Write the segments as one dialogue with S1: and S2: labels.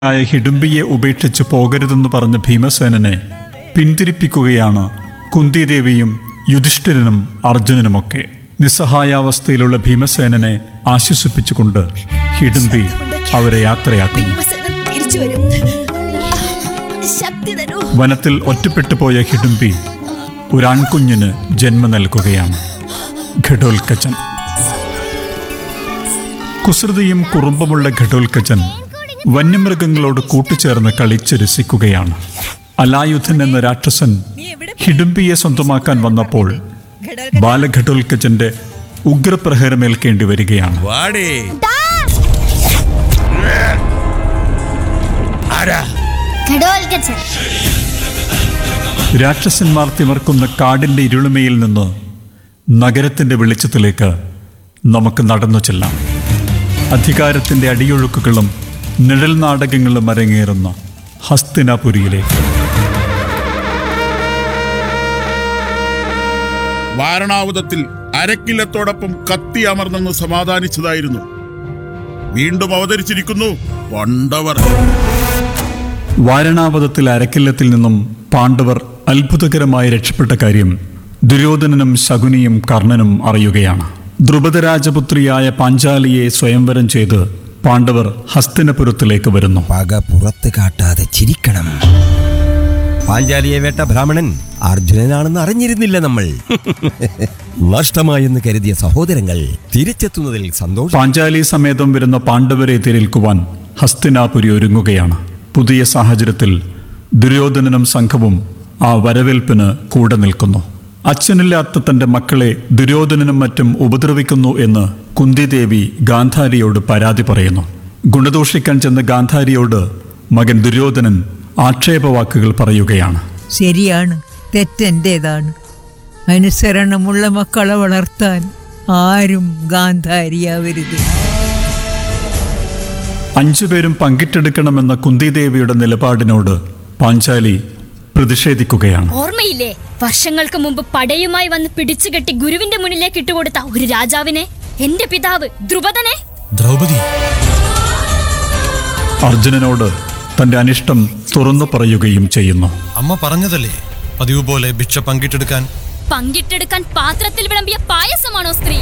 S1: ആയ ഹിഡുംബിയെ ഉപേക്ഷിച്ച് പോകരുതെന്ന് പറഞ്ഞ ഭീമസേനനെ പിന്തിരിപ്പിക്കുകയാണ് കുന്തിദേവിയും യുധിഷ്ഠിരനും അർജുനനുമൊക്കെ നിസ്സഹായാവസ്ഥയിലുള്ള ഭീമസേനനെ ആശ്വസിപ്പിച്ചുകൊണ്ട് ഹിഡുംബി അവരെ യാത്രയാക്കുന്നു
S2: ഭീമസേനൻ തിരിച്ചു വരും ശക്തി തരൂ
S1: വനത്തിൽ ഒറ്റപ്പെട്ടു പോയ ഹിഡുംബി ഒരു ആൺകുഞ്ഞിന് ജന്മം നൽകുകയാണ് ഘടോൽക്കച്ചൻ കുസൃതിയും കുറുമ്പുമുള്ള ഘടോൽക്കച്ചൻ വന്യമൃഗങ്ങളോട് കൂട്ടുചേർന്ന് കളിച്ച് രസിക്കുകയാണ് അലായുധൻ എന്ന രാക്ഷസൻ ഹിഡുംബിയെ സ്വന്തമാക്കാൻ വന്നപ്പോൾ ബാലഘടോൽക്കച്ചന്റെ ഉഗ്രപ്രഹരമേൽക്കേണ്ടി വരികയാണ്
S3: വാടേ ആരാ
S4: ഘടോൽക്കച്ചൻ
S1: രാക്ഷസന്മാർ തിമർക്കുന്ന കാടിന്റെ ഇരുളിമയിൽ നിന്ന് നഗരത്തിന്റെ വെളിച്ചത്തിലേക്ക് നമുക്ക് നടന്നു ചെല്ലാം അധികാരത്തിന്റെ അടിയൊഴുക്കുകളും നിഴൽ നാടകങ്ങളും അരങ്ങേറുന്ന ഹസ്തിനാപുരിയിലേക്ക്
S5: വാരണാവുതത്തിൽ അരക്കില്ലത്തോടൊപ്പം കത്തി അമർന്നെന്ന് സമാധാനിച്ചതായിരുന്നു വീണ്ടും അവതരിച്ചിരിക്കുന്നു പണ്ടവർ
S1: വാരണാവതത്തിൽ അരക്കില്ലത്തിൽ നിന്നും പാണ്ഡവർ അത്ഭുതകരമായി രക്ഷപ്പെട്ട കാര്യം ദുര്യോധനനും ശകുനിയും കർണനും അറിയുകയാണ് ദ്രുപദരാജപുത്രിയായ പാഞ്ചാലിയെ സ്വയംവരം ചെയ്ത് പാണ്ഡവർ ഹസ്തിനപുരത്തിലേക്ക് വരുന്നു
S3: പക പുറത്ത് കാട്ടാതെ ചിരിക്കണം പാഞ്ചാലിയെ വേട്ട ബ്രാഹ്മണൻ അർജുനനാണെന്ന് അറിഞ്ഞിരുന്നില്ല നമ്മൾ നഷ്ടമായെന്ന് കരുതിയ സഹോദരങ്ങൾ തിരിച്ചെത്തുന്നതിൽ സന്തോഷം
S1: പാഞ്ചാലി സമേതം വരുന്ന പാണ്ഡവരെ എതിരേൽക്കുവാൻ ഹസ്തിനാപുരി ഒരുങ്ങുകയാണ് പുതിയ സാഹചര്യത്തിൽ ദുര്യോധനനും സംഘവും ആ വരവേൽപ്പിന് കൂടെ നിൽക്കുന്നു അച്ഛനില്ലാത്ത തന്റെ മക്കളെ ദുര്യോധനനും മറ്റും ഉപദ്രവിക്കുന്നു എന്ന് കുന്തിദേവി ഗാന്ധാരിയോട് പരാതി പറയുന്നു ഗുണദോഷിക്കാൻ ചെന്ന ഗാന്ധാരിയോട് മകൻ ദുര്യോധനൻ ആക്ഷേപവാക്കുകൾ പറയുകയാണ്
S6: ശരിയാണ് തെറ്റെൻ്റേതാണ് അനുസരണമുള്ള മക്കളെ വളർത്താൻ ആരും ഗാന്ധാരിയാവരുത്
S1: അഞ്ചുപേരും പങ്കിട്ടെടുക്കണമെന്ന കുന്തിദേവിയുടെ നിലപാടിനോട് പാഞ്ചാലി പ്രതിഷേധിക്കുകയാണ്
S4: ഓർമ്മയില്ലേ വർഷങ്ങൾക്ക് മുമ്പ് പടയുമായി വന്ന് പിടിച്ചുകെട്ടി ഗുരുവിന്റെ മുന്നിലേക്ക് ഇട്ടുകൊടുത്ത ഒരു രാജാവിനെ എന്റെ പിതാവ് ദ്രുപദനെ
S7: ദ്രൗപദി
S1: അർജുനനോട് തന്റെ അനിഷ്ടം തുറന്നു പറയുകയും ചെയ്യുന്നു
S7: അമ്മ പറഞ്ഞതല്ലേ പതിവ് പോലെ ഭിക്ഷ പങ്കിട്ടെടുക്കാൻ
S4: പങ്കിട്ടെടുക്കാൻ പാത്രത്തിൽ വിളമ്പിയ പായസമാണോ സ്ത്രീ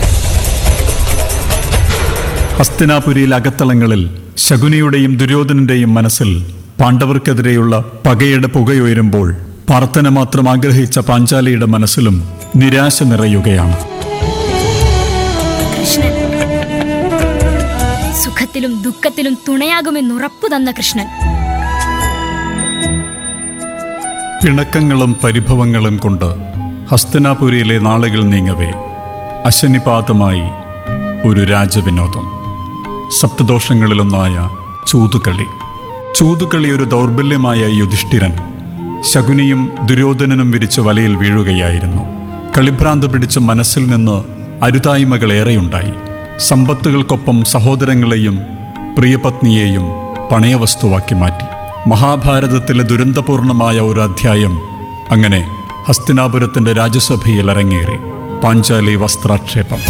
S1: ഹസ്തിനാപുരിയിൽ അകത്തളങ്ങളിൽ ശകുനിയുടെയും ദുര്യോധനന്റെയും മനസ്സിൽ പാണ്ഡവർക്കെതിരെയുള്ള പകയുടെ പുകയുയരുമ്പോൾ പ്രാർത്ഥന മാത്രം ആഗ്രഹിച്ച പാഞ്ചാലിയുടെ മനസ്സിലും നിരാശ നിറയുകയാണ്
S4: കൃഷ്ണൻ സുഖത്തിലും ദുഃഖത്തിലും തുണയാകുമെന്നുറപ്പു തന്ന കൃഷ്ണൻ
S1: പിണക്കങ്ങളും പരിഭവങ്ങളും കൊണ്ട് ഹസ്തിനാപുരിയിലെ നാളുകൾ നീങ്ങവേ അശനിപാതമായി ഒരു രാജവിനോദം സപ്തദോഷങ്ങളിലൊന്നായ ചൂതുകളി ചൂതുകളി ഒരു ദൗർബല്യമായ യുധിഷ്ഠിരൻ ശകുനിയും ദുര്യോധനനും വിരിച്ച വലയിൽ വീഴുകയായിരുന്നു കളിഭ്രാന്ത് പിടിച്ച മനസ്സിൽ നിന്ന് അരുതായ്മകൾ ഏറെയുണ്ടായി സമ്പത്തുകൾക്കൊപ്പം സഹോദരങ്ങളെയും പ്രിയപത്നിയെയും പണയവസ്തുവാക്കി മാറ്റി മഹാഭാരതത്തിലെ ദുരന്തപൂർണമായ ഒരു അധ്യായം അങ്ങനെ ഹസ്തിനാപുരത്തിന്റെ രാജ്യസഭയിൽ അരങ്ങേറി പാഞ്ചാലി വസ്ത്രാക്ഷേപം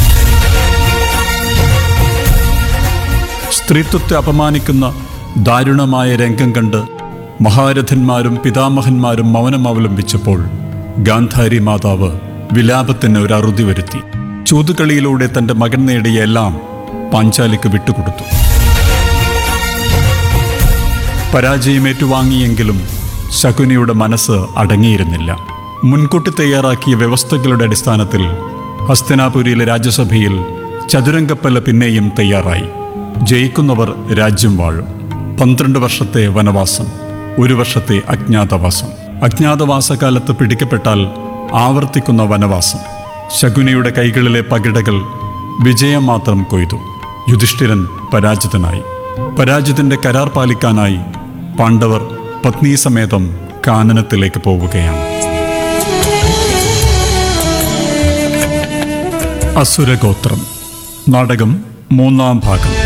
S1: സ്ത്രീത്വത്തെ അപമാനിക്കുന്ന ദാരുണമായ രംഗം കണ്ട് മഹാരഥന്മാരും പിതാമഹന്മാരും മൗനം അവലംബിച്ചപ്പോൾ ഗാന്ധാരി മാതാവ് വിലാപത്തിന് ഒരു അറുതി വരുത്തി ചൂതുകളിയിലൂടെ തന്റെ മകൻ നേടിയ എല്ലാം പാഞ്ചാലിക്ക് വിട്ടുകൊടുത്തു പരാജയമേറ്റുവാങ്ങിയെങ്കിലും ശകുനിയുടെ മനസ്സ് അടങ്ങിയിരുന്നില്ല മുൻകൂട്ടി തയ്യാറാക്കിയ വ്യവസ്ഥകളുടെ അടിസ്ഥാനത്തിൽ ഹസ്തനാപുരിയിലെ രാജ്യസഭയിൽ ചതുരംഗപ്പല പിന്നെയും തയ്യാറായി ജയിക്കുന്നവർ രാജ്യം വാഴും പന്ത്രണ്ട് വർഷത്തെ വനവാസം ഒരു വർഷത്തെ അജ്ഞാതവാസം അജ്ഞാതവാസകാലത്ത് പിടിക്കപ്പെട്ടാൽ ആവർത്തിക്കുന്ന വനവാസം ശകുനിയുടെ കൈകളിലെ പകിടകൾ വിജയം മാത്രം കൊയ്തു യുധിഷ്ഠിരൻ പരാജിതനായി പരാജിതന്റെ കരാർ പാലിക്കാനായി പാണ്ഡവർ പത്നീസമേതം കാനനത്തിലേക്ക് പോവുകയാണ് അസുരഗോത്രം നാടകം മൂന്നാം ഭാഗം